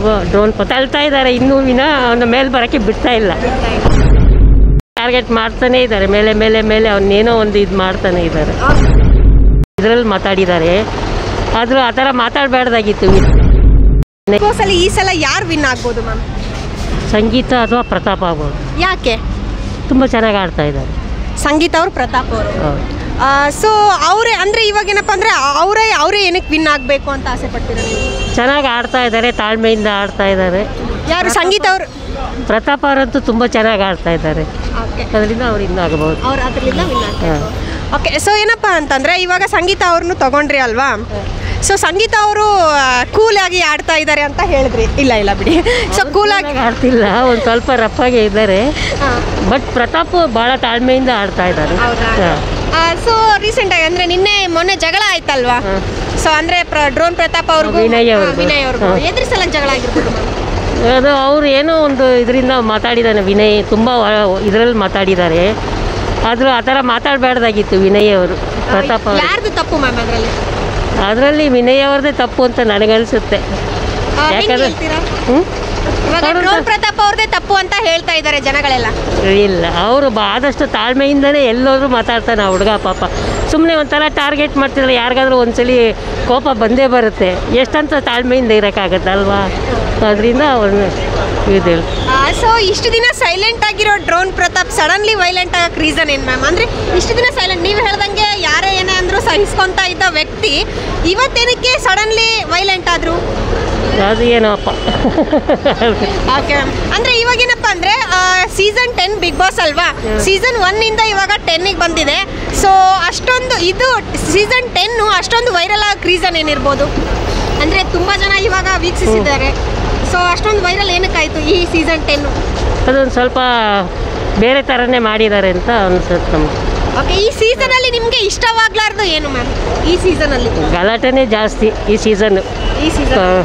Drone ತಳ್ತಾ ಇದ್ದಾರೆ ಇನ್ನೂ ವಿನ ಅವನ ಮೇಲೆ ಬರೋಕ್ಕೆ ಬಿಡ್ತಾ ಇಲ್ಲ ಟಾರ್ಗೆಟ್ ಮಾಡ್ತಾನೆ ಇದ್ದಾರೆ ಮೇಲೆ ಮೇಲೆ ಮೇಲೆ ಅವನ್ನೇನೋ ಒಂದು ಇದು ಮಾಡ್ತಾನೆ ಇದ್ದಾರೆ ಇದರಲ್ಲಿ ಮಾತಾಡಿದ್ದಾರೆ ಆದರೂ ಆ ಥರ ಮಾತಾಡಬಾರ್ದಾಗಿತ್ತು ಬಿಗ್ ಬಾಸ್ ಅಲ್ಲಿ ಈ ಸಲ ಯಾರು ವಿನ್ ಆಗ್ಬೋದು ಮ್ಯಾಮ್ ಸಂಗೀತ ಅಥವಾ ಪ್ರತಾಪ್ ಆಗ್ಬೋದು ಯಾಕೆ ತುಂಬ ಚೆನ್ನಾಗಿ ಆಡ್ತಾ ಇದ್ದಾರೆ ಸಂಗೀತ ಅವರು ಪ್ರತಾಪ್ ಅವರು ಹೌದು ಸೊ ಅವರೇ ಅಂದ್ರೆ ಇವಾಗ ಏನಪ್ಪ ಅಂದ್ರೆ ಅವರೇ ಅವರೇ ಏನಕ್ಕೆ ವಿನ್ ಆಗಬೇಕು ಅಂತ ಆಸೆ ಪಡ್ತೀರಾ ನೀವು ಚೆನ್ನಾಗಿ ಆಡ್ತಾ ಇದ್ದಾರೆ ತಾಳ್ಮೆಯಿಂದ ಆಡ್ತಾ ಇದ್ದಾರೆ ಯಾರು ಸಂಗೀತ ಅವರು ಪ್ರತಾಪ್ ಅವರಂತೂ ತುಂಬ ಚೆನ್ನಾಗಿ ಆಡ್ತಾ ಇದ್ದಾರೆ ಓಕೆ ಅದರಿಂದ ಅವ್ರು ಇನ್ನೂ ಆಗಬಹುದು ಅವ್ರು ಅದರಿಂದ ವಿನ್ ಆಗ್ಬೇಕು ಓಕೆ ಸೊ ಏನಪ್ಪ ಅಂತಂದ್ರೆ ಇವಾಗ ಸಂಗೀತ ಅವ್ರನ್ನು ತಗೊಂಡ್ರಿ ಅಲ್ವಾ ಸೊ ಸಂಗೀತ ಅವರು ಕೂಲ್ ಆಗಿ ಆಡ್ತಾ ಇದ್ದಾರೆ ಅಂತ ಹೇಳಿದ್ರಿ ಇಲ್ಲ ಇಲ್ಲ ಬಿಡಿ ಸೊ ಕೂಲ್ ಆಗಿ ಚೆನ್ನಾಗಿ ಆಡ್ತಿಲ್ಲ ಒಂದು ಸ್ವಲ್ಪ ರಫ್ ಆಗಿ ಇದ್ದಾರೆ ಬಟ್ ಪ್ರತಾಪ್ ಭಾಳ ತಾಳ್ಮೆಯಿಂದ ಆಡ್ತಾ ಇದ್ದಾರೆ ಹೌದಾ? ಹಾಂ ಸೊ ರೀಸೆಂಟ್ ಆಗಿ ಅಂದ್ರೆ ನಿನ್ನೆ ಮೊನ್ನೆ ಜಗಳ ಆಯ್ತಲ್ವಾ ಹ್ಮ್. ಸೊ ಅಂದ್ರೆ ಡ್ರೋನ್ ಪ್ರತಾಪ್ ಅವ್ರಿಗೂ ವಿನಯ್ ಹಾ, ಅವ್ರಿಗೂ. ವಿನಯ್ ಅವ್ರಿಗೂ ಹ್ಮ್. ಎದ್ರ ಸಲ ಜಗಳ ಆಗಿರ್ಬೋದು ma'am? ಅದು ಅವ್ರು ಏನೋ ಒಂದು ಇದರಿಂದ ಮಾತಾಡಿದ್ದಾನೆ ವಿನಯ್ ತುಂಬ ಇದರಲ್ಲಿ ಮಾತಾಡಿದ್ದಾರೆ ಆದರೂ ಆ ಥರ ಮಾತಾಡಬಾರ್ದಾಗಿತ್ತು ವಿನಯ್ ಅವರು ಪ್ರತಾಪ್ ಅವರು ಯಾರ್ದು ತಪ್ಪು ಮ್ಯಾಮ್ ಅದರಲ್ಲಿ ಅದರಲ್ಲಿ ವಿನಯ್ ಅವ್ರದ್ದೇ ತಪ್ಪು ಅಂತ ನನಗನ್ಸುತ್ತೆ ಯಾಕಂದ್ರೆ- ಹ್ಞೂ ಇವಾಗ ಅವ್ರು ಡ್ರೋನ್ ಪ್ರತಾಪ್ ಅವ್ರದೇ ತಪ್ಪು ಅಂತ ಹೇಳ್ತಾ ಇದ್ದಾರೆ ಜನಗಳೆಲ್ಲ ಇಲ್ಲ ಅವರು ಆದಷ್ಟು ತಾಳ್ಮೆಯಿಂದನೇ ಎಲ್ಲರೂ ಮಾತಾಡ್ತಾನೆ ಆ ಹುಡುಗ ಪಾಪ ಸುಮ್ಮನೆ ಒಂಥರ ಟಾರ್ಗೆಟ್ ಮಾಡ್ತಿದ್ರೆ ಯಾರಿಗಾದ್ರೂ ಒಂದ್ಸಲಿ ಕೋಪ ಬಂದೇ ಬರುತ್ತೆ ಎಷ್ಟಂತ ತಾಳ್ಮೆಯಿಂದ ಇರೋಕ್ಕಾಗತ್ತಲ್ವಾ ಅದರಿಂದ ಅವನು ಇದು ಸೊ ಇಷ್ಟು ದಿನ ಸೈಲೆಂಟ್ ಆಗಿರೋ ಡ್ರೋನ್ ಪ್ರತಾಪ್ ಸಡನ್ಲಿ ವೈಲೆಂಟ್ ಆಗಕ್ಕೆ ರೀಸನ್ ಏನು ಮ್ಯಾಮ್ ಅಂದ್ರೆ ಇಷ್ಟು ದಿನ ಸೈಲೆಂಟ್ ನೀವು ಹೇಳ್ದಂಗೆ ಯಾರೇ ಏನೇ ಅಂದ್ರೂ ಸಹಿಸ್ಕೊಂತ ಇದ್ದ ವ್ಯಕ್ತಿ ಇವತ್ತೇನಕ್ಕೆ ಸಡನ್ಲಿ ವೈಲೆಂಟ್ ಆದ್ರು ಅದು ಏನೋಪ್ಪ ಓಕೆ ಮ್ಯಾಮ್ ಅಂದ್ರೆ ಇವಾಗ ಏನಪ್ಪ ಅಂದ್ರೆ ಸೀಸನ್ ಟೆನ್ ಬಿಗ್ ಬಾಸ್ ಅಲ್ವಾ ಸೀಸನ್ ಒನ್ ಇಂದ ಇವಾಗ ಟೆನ್ನಿಗೆ ಬಂದಿದೆ ಸೊ ಅಷ್ಟೊಂದು ಇದು ಸೀಸನ್ ಟೆನ್ನು ಅಷ್ಟೊಂದು ವೈರಲ್ ಆಗಕ್ಕೆ ರೀಸನ್ ಏನಿರ್ಬೋದು ಅಂದ್ರೆ ತುಂಬಾ ಜನ ಇವಾಗ ವೀಕ್ಷಿಸಿದ್ದಾರೆ ಸೊ ಅಷ್ಟೊಂದು ವೈರಲ್ ಏನಕ್ಕಾಯ್ತು ಈ ಸೀಸನ್ ಟೆನ್ನು ಅದೊಂದು ಸ್ವಲ್ಪ ಬೇರೆ ಥರನೇ ಮಾಡಿದ್ದಾರೆ ಅಂತ ಅನ್ಸುತ್ತೆ ನಮ್ಗೆ ಓಕೆ ಈ ಸೀಸನ್ ಅಲ್ಲಿ ನಿಮ್ಗೆ ಇಷ್ಟವಾಗ್ಲಾರ್ದು ಏನು ಮ್ಯಾಮ್ ಈ ಸೀಸನ್ ಅಲ್ಲಿ ಗಲಾಟೆನೇ ಜಾಸ್ತಿ ಈ ಸೀಸನ್ನು ಈ ಸೀಸನ್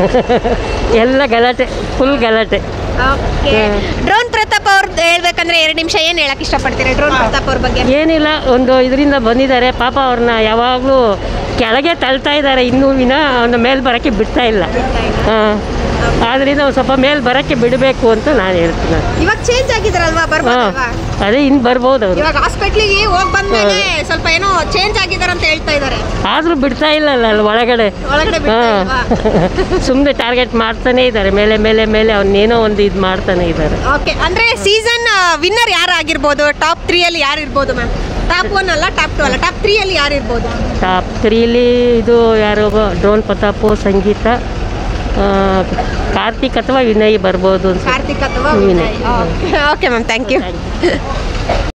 ಎಲ್ಲ ಗಲಾಟೆ ಫುಲ್ ಗಲಾಟೆ ಓಕೆ ಹ್ಮ್. ಡ್ರೋನ್ ಪ್ರತಾಪ್ ಅವ್ರದ್ದು ಹೇಳ್ಬೇಕಂದ್ರೆ ಎರಡು ನಿಮಿಷ ಏನು ಹೇಳಕ್ ಇಷ್ಟಪಡ್ತೀರಾ ಡ್ರೋನ್ ಪ್ರತಾಪ್ ಅವ್ರ ಬಗ್ಗೆ ಏನಿಲ್ಲ ಒಂದು ಇದರಿಂದ ಬಂದಿದ್ದಾರೆ ಪಾಪ ಅವ್ರನ್ನ ಯಾವಾಗಲೂ ಕೆಳಗೆ ತಳ್ತಾ ಇದ್ದಾರೆ ಇನ್ನೂ ವಿನ ಅವನ ಮೇಲೆ ಬರೋಕ್ಕೆ ಬಿಡ್ತಾ ಇಲ್ಲ ಹಾಂ ಆದ್ದರಿಂದ ಒಂದು ಸ್ವಲ್ಪ ಮೇಲೆ ಬರೋಕ್ಕೆ ಬಿಡಬೇಕು ಅಂತ ನಾನು ಹೇಳ್ತೀನಿ ಇವಾಗ ಚೇಂಜ್ ಆಗಿದಾರಲ್ವಾ ಹಾಂ ಬರ್ಬೋದಲ್ವಾ ಅದೇ ಇನ್ನು ಬರ್ಬೋದು ಅವರು ಇವಾಗ ಹಾಸ್ಪಿಟ್ಲಿಗೆ ಹೋಗಿ ಬಂದ್ಮೇಲೆ ಸ್ವಲ್ಪ ಏನೋ ಚೇಂಜ್ ಆಗಿದ್ದಾರೆ ಅಂತ ಹೇಳ್ತಾ ಇದ್ದಾರೆ ಆದರೂ ಬಿಡ್ತಾ ಇಲ್ಲಲ್ಲ ಅಲ್ಲಿ ಒಳಗಡೆ ಒಳಗಡೆ ಬಿಡ್ತಾ ಹಾಂ ಇಲ್ವಾ? ಸುಮ್ಮನೆ ಟಾರ್ಗೆಟ್ ಮಾಡ್ತಾನೆ ಇದ್ದಾರೆ ಮೇಲೆ ಮೇಲೆ ಮೇಲೆ ಅವನ್ನೇನೋ ಒಂದು ಇದು ಮಾಡ್ತಾನೆ ಇದ್ದಾರೆ ಓಕೆ ಅಂದ್ರೆ ಸೀಸನ್ ವಿನ್ನರ್ ಯಾರು ಆಗಿರ್ಬೋದು ಟಾಪ್ ತ್ರೀ ಅಲ್ಲಿ ಯಾರು ಇರ್ಬೋದು ಮ್ಯಾಮ್ ಟಾಪ್ ಒನ್ ಅಲ್ಲ ಟಾಪ್ ಟು ಅಲ್ಲ ಟಾಪ್ ತ್ರೀ ಅಲ್ಲಿ ಯಾರು ಇರ್ಬೋದು ಟಾಪ್ ತ್ರೀಲಿ ಇದು ಯಾರು ಡ್ರೋನ್ ಪ್ರತಾಪು ಸಂಗೀತ ಆ, ಕಾರ್ತಿಕ್ ಅಥವಾ ವಿನಯ್ ಬರ್ಬೋದು ಅಂತ ಕಾರ್ತಿಕ್ ಅಥವಾ Vinay. Okay ma'am thank you